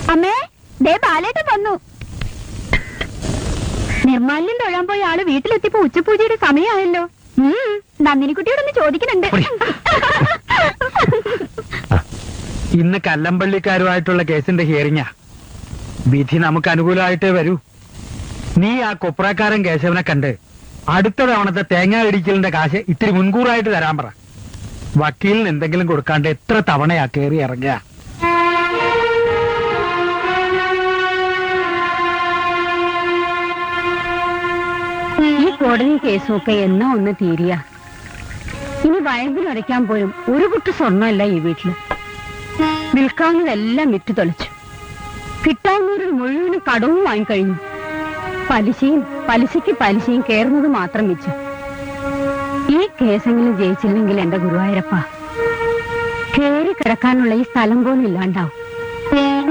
അമ്മേ ദേ ബാലേട്ടൻ വന്നു നിർമാല്യം തൊഴാൻ പോയ ആള് വീട്ടിലെത്തിയപ്പോ ഉച്ചപൂജയുടെ സമയമായല്ലോ ഉം, നന്ദിനിക്കുട്ടിയോടൊന്ന് ചോദിക്കുന്നുണ്ട് പൊടി. ഇന്ന് കല്ലമ്പള്ളിക്കാരുമായിട്ടുള്ള കേസിന്റെ ഹിയറിംഗാ വിധി നമുക്ക് അനുകൂലമായിട്ടേ വരൂ നീ ആ കൊപ്രക്കാരൻ കേശവനെ കണ്ട് അടുത്ത തവണത്തെ തേങ്ങ ഇടിക്കലിന്റെ കാശ് ഇത്തിരി മുൻകൂറായിട്ട് തരാൻ പറ വക്കീലിന് എന്തെങ്കിലും കൊടുക്കാണ്ട് എത്ര തവണയാ കയറി ഇറങ്ങുക ഈ കോടതി കേസുമൊക്കെ എന്നാ ഒന്ന് തീരിയ ഇനി വയമ്പിലടയ്ക്കാൻ പോലും ഒരു കുട്ടി സ്വർണ്ണമല്ല ഈ വീട്ടില് വിൽക്കാവുന്നതെല്ലാം വിറ്റ് തൊലച്ചു കിട്ടാവുന്നവരിൽ മുഴുവനും കടവും വാങ്ങിക്കഴിഞ്ഞു പലിശയും പലിശയ്ക്ക് പലിശയും കയറുന്നത് മാത്രം വെച്ചു ഈ കേസെങ്കിലും ജയിച്ചില്ലെങ്കിൽ എന്റെ ഗുരുവായൂരപ്പ കേറി കിടക്കാനുള്ള ഈ സ്ഥലം പോലും ഇല്ലാണ്ടാവും